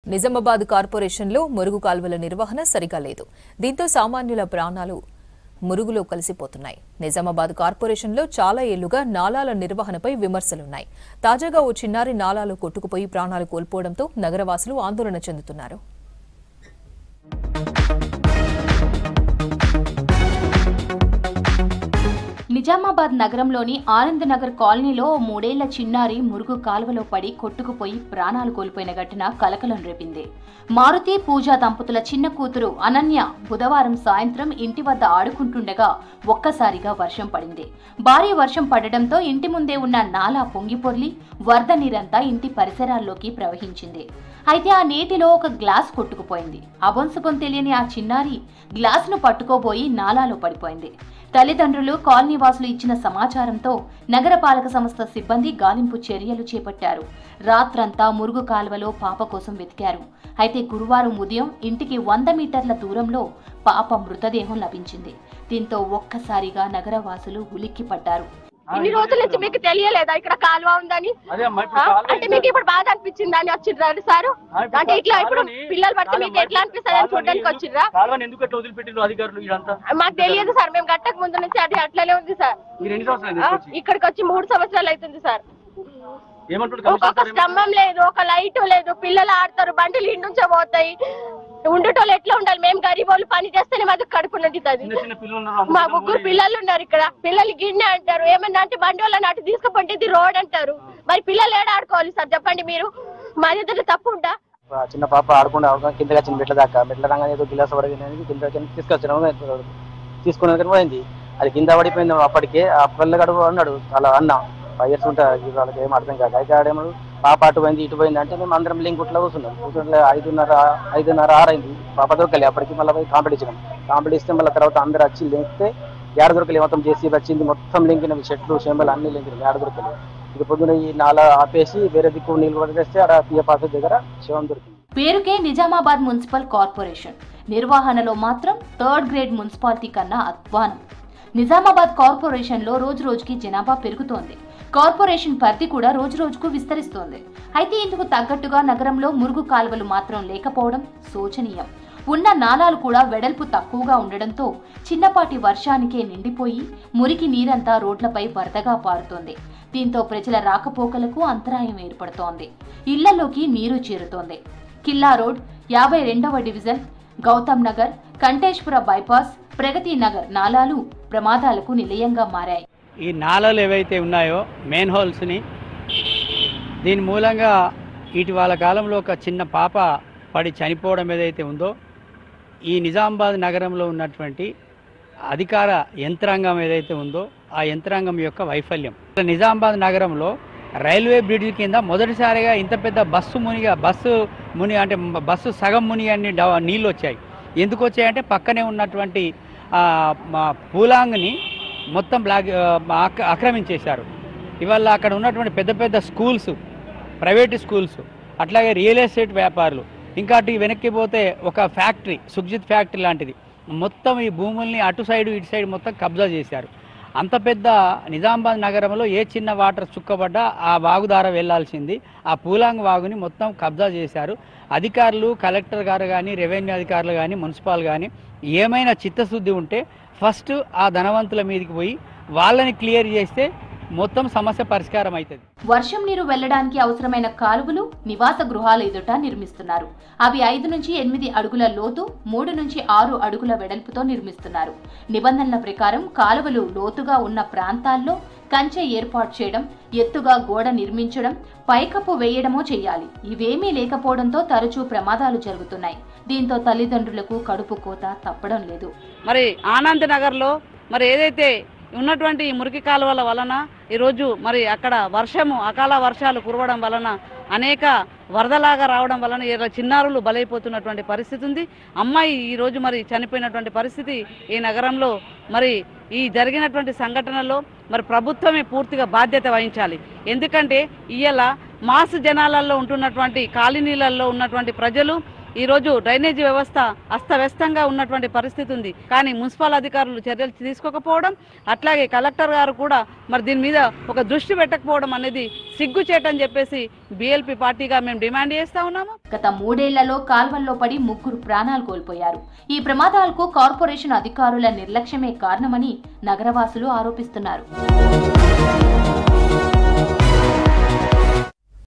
నిజామాబాద్ కార్పొరేషన్లో మురుగు కాల్వల నిర్వహణ సరిగా లేదు దీంతో సామాన్యుల ప్రాణాలు మురుగులో కలిసిపోతున్నాయి నిజామాబాద్ కార్పొరేషన్లో చాలా ఏళ్లుగా నాలాల నిర్వహణపై విమర్శలున్నాయి తాజాగా ఓ చిన్నారి నాలాలు కొట్టుకుపోయి ప్రాణాలు కోల్పోవడంతో నగరవాసులు ఆందోళన చెందుతున్నారు నిజామాబాద్ నగరంలోని ఆనంద్ నగర్ కాలనీలో ఓ మూడేళ్ల చిన్నారి మురుగు కాలువలో పడి కొట్టుకుపోయి ప్రాణాలు కోల్పోయిన ఘటన కలకలం రేపింది మారుతి పూజా దంపతుల చిన్న కూతురు అనన్య బుధవారం సాయంత్రం ఇంటి వద్ద ఆడుకుంటుండగా ఒక్కసారిగా వర్షం పడింది భారీ వర్షం పడడంతో ఇంటి ముందే ఉన్న నాలా పొంగిపొర్లి వరద నీరంతా ఇంటి పరిసరాల్లోకి ప్రవహించింది అయితే ఆ నీటిలో ఒక గ్లాస్ కొట్టుకుపోయింది అభంశుభం తెలియని ఆ చిన్నారి గ్లాసును పట్టుకోబోయి నాలాలో పడిపోయింది తల్లిదండ్రులు కాలనీ వాసులు ఇచ్చిన సమాచారంతో నగరపాలక సంస్థ సిబ్బంది గాలింపు చర్యలు చేపట్టారు రాత్రంతా మురుగు కాలువలో పాప కోసం వెతికారు అయితే గురువారం ఉదయం ఇంటికి వంద మీటర్ల దూరంలో పాప మృతదేహం లభించింది దీంతో ఒక్కసారిగా నగరవాసులు ఉలిక్కిపడ్డారు ఇన్ని రోజుల నుంచి మీకు తెలియలేదా ఇక్కడ కాలువ ఉందని అదే అమ్మా ఇప్పుడు ఆ? కాలువ అంటే మీకు ఇప్పుడు బాధ అనిపించిందా అని వచ్చిర్రు సారు ఆ, ఇప్పుడు అంటే ఇట్లా ఇప్పుడు కాలువని- పిల్లలు పడితే మీకు కాలువ ఎట్లా అనిపిస్తుంది అని కాలువని చూడడానికి ఎందుకు- వచ్చిర్రా కాలువని ఎందుకు అట్లా వదిలిపెట్టిండ్రు అధికారులు ఇదంతా మాకు తెలియదు సార్ మేము గట్టక ముందు నుంచి అది అట్లనే ఉంది సార్ మీరు ఎన్ని సంవత్సరాలు ఆ? తీసుకొచ్చి ఇక్కడికి వచ్చి మూడు సంవత్సరాలు అవుతుంది సార్ ఏమంటారు ఒక్కొక్క కమిషనర్ సార్ ఏమంటారు? స్తంభం లేదు ఒక లైట్ లేదు పిల్లలు ఆడతారు బండిలు ఇండుంచే పోతాయి ఉండేటోళ్ళు ఎట్లా ఉండాలి మేము గరీబ్ వాళ్ళు పని చేస్తేనే మాకు కడుపు నిండుతుంది చిన్న చిన్న పిల్లలు ఉన్నారు మా అందరూ ముగ్గురు పిల్లలు ఉన్నారు ఇక్కడ పిల్లలు గిన్నె అంటారు ఏమన్నా అంటే బండి వాళ్ళని అటు తీసుకుపోండి ఇది రోడ్ అంటారు మరి పిల్లలు ఏడ ఆడుకోవాలి సార్ చెప్పండి మీరు మా దగ్గర తప్పు ఉందా ఆ చిన్న పాప ఆడుకుంటూ ఆడుకుంటూ కిందకి వచ్చింది మెట్ల దాకా మెట్ల రాగానే ఏదో గిలాస పడిపోయింది కింద కింద తీసుకొచ్చాను తీసుకుని పోయింది అది కింద పడిపోయింది అప్పటికే ఆ పిల్లగాడు అన్నాడు అలా అన్న ఫైవ్ ఇయర్స్ ఉంటాయి వాళ్ళకి ఏం అర్థం కాదు అయితే ఆడేమో పాప అటు పోయింది ఇటు పోయింది అంటే మేము అందరం లింక్ ఇట్లా కూర్చున్నాం కూర్చుంటే ఐదున్నర ఐదున్నర ఆరైంది పాప దొరకలే అప్పటికి మళ్ళీ పోయి కాంపిటీషన్ కాంపిటీషన్ మళ్ళీ తర్వాత అందరు వచ్చి లింకితే ఏడ దొరకలే మొత్తం చేసి వచ్చింది మొత్తం లింకినవి చెట్లు చేమలు అన్ని లింకినవి ఏడ దొరకలేదు ఇక పొద్దున ఈ నాల ఆపేసి వేరే దిక్కు నీళ్ళు పడితే ఆడ పిఎఫ్ ఆఫీస్ దగ్గర శివం దొరికింది పేరుకే నిజామాబాద్ మున్సిపల్ కార్పొరేషన్ నిర్వహణలో మాత్రం థర్డ్ గ్రేడ్ మున్సిపాలిటీ కన్నా అధ్వానం నిజామాబాద్ కార్పొరేషన్లో రోజు రోజుకి జనాభా పెరుగుతోంది కార్పొరేషన్ పరిధి కూడా రోజు రోజుకు విస్తరిస్తోంది అయితే ఇందుకు తగ్గట్టుగా నగరంలో మురుగు కాలువలు మాత్రం లేకపోవడం శోచనీయం ఉన్న నాలాలు కూడా వెడల్పు తక్కువగా ఉండడంతో చిన్నపాటి వర్షానికే నిండిపోయి మురికి నీరంతా రోడ్లపై వరదగా పారుతోంది దీంతో ప్రజల రాకపోకలకు అంతరాయం ఏర్పడుతోంది ఇళ్లలోకి నీరు చేరుతోంది కిల్లా రోడ్ యాభై రెండవ డివిజన్ గౌతమ్ నగర్ కంటేశ్వర బైపాస్ ప్రగతి నగర్ నాలాలు ప్రమాదాలకు నిలయంగా మారాయి ఈ నాలలు ఏవైతే ఉన్నాయో మెయిన్ హోల్స్ని దీని మూలంగా ఇటీవల కాలంలో ఒక చిన్న పాప పడి చనిపోవడం ఏదైతే ఉందో ఈ నిజామాబాద్ నగరంలో ఉన్నటువంటి అధికార యంత్రాంగం ఏదైతే ఉందో ఆ యంత్రాంగం యొక్క వైఫల్యం నిజామాబాద్ నగరంలో రైల్వే బ్రిడ్జ్ కింద మొదటిసారిగా ఇంత పెద్ద బస్సు మునిగా బస్సు ముని అంటే బస్సు సగం ముని అన్ని డవ- నీళ్ళు వచ్చాయి ఎందుకు వచ్చాయంటే పక్కనే ఉన్నటువంటి ఆ, మా పూలాంగ్ని మొత్తం బ్లాక్ ఆ, ఆక్- ఆక్రమించేశారు ఇవాళ అక్కడ ఉన్నటువంటి పెద్ద పెద్ద స్కూల్స్ ప్రైవేట్ స్కూల్స్ అట్లాగే రియల్ ఎస్టేట్ వ్యాపారులు ఇంకా అటు వెనక్కి పోతే ఒక ఫ్యాక్టరీ సుఖ్జిత్ ఫ్యాక్టరీ లాంటిది మొత్తం ఈ భూముల్ని అటు సైడ్ ఇటు సైడ్ మొత్తం కబ్జా చేశారు అంత పెద్ద నిజామాబాద్ నగరంలో ఏ చిన్న వాటర్ చుక్కబడ్డా ఆ వాగు ద్వారా వెళ్లాల్సింది ఆ పూలాంగ్ వాగుని మొత్తం కబ్జా చేశారు అధికారులు కలెక్టర్ గారు కానీ రెవెన్యూ అధికారులు కానీ మున్సిపాల్ కానీ ఏమైనా చిత్తశుద్ధి ఉంటే ఫస్ట్ ఆ ధనవంతుల మీదకి పోయి వాళ్ళని క్లియర్ చేస్తే మొత్తం సమస్య పరిష్కారం అవుతుంది వర్షం నీరు వెళ్లడానికి అవసరమైన కాలువలు నివాస గృహాల ఎదుట నిర్మిస్తున్నారు అవి ఐదు నుంచి ఎనిమిది అడుగుల లోతు మూడు నుంచి ఆరు అడుగుల వెడల్పుతో నిర్మిస్తున్నారు నిబంధనల ప్రకారం కాలువలు లోతుగా ఉన్న ప్రాంతాల్లో కంచె ఏర్పాటు చేయడం ఎత్తుగా గోడ నిర్మించడం పైకప్పు వేయడమో చేయాలి ఇవేమీ లేకపోవడంతో తరచూ ప్రమాదాలు జరుగుతున్నాయి దీంతో తల్లిదండ్రులకు కడుపు కోత తప్పడం లేదు మరి ఆనంద్ నగర్లో మరి ఏదైతే ఉన్నటువంటి ఈ మురికి కాలువల వలన ఈరోజు మరి అక్కడ వర్షము అకాల వర్షాలు కురవడం వలన అనేక వరదలాగా రావడం వలన ఇలా చిన్నారులు బలైపోతున్నటువంటి పరిస్థితి ఉంది అమ్మాయి ఈరోజు మరి చనిపోయినటువంటి పరిస్థితి ఈ నగరంలో మరి ఈ జరిగినటువంటి సంఘటనలో మరి ప్రభుత్వమే పూర్తిగా బాధ్యత వహించాలి ఎందుకంటే ఇవాళ మాస్ జనాలలో ఉంటున్నటువంటి కాలనీలలో ఉన్నటువంటి ప్రజలు ఈరోజు డ్రైనేజీ వ్యవస్థ అస్తవ్యస్తంగా ఉన్నటువంటి పరిస్థితి ఉంది కానీ మున్సిపల్ అధికారులు చర్యలు తీసుకోకపోవడం అట్లాగే కలెక్టర్ గారు కూడా మరి దీని మీద ఒక దృష్టి పెట్టకపోవడం అనేది సిగ్గుచేటని చెప్పేసి బిఎల్పి పార్టీగా మేము డిమాండ్ చేస్తా ఉన్నాము గత మూడేళ్లలో కాల్వల్లో పడి ముగ్గురు ప్రాణాలు కోల్పోయారు ఈ ప్రమాదాలకు కార్పొరేషన్ అధికారుల నిర్లక్ష్యమే కారణమని నగరవాసులు ఆరోపిస్తున్నారు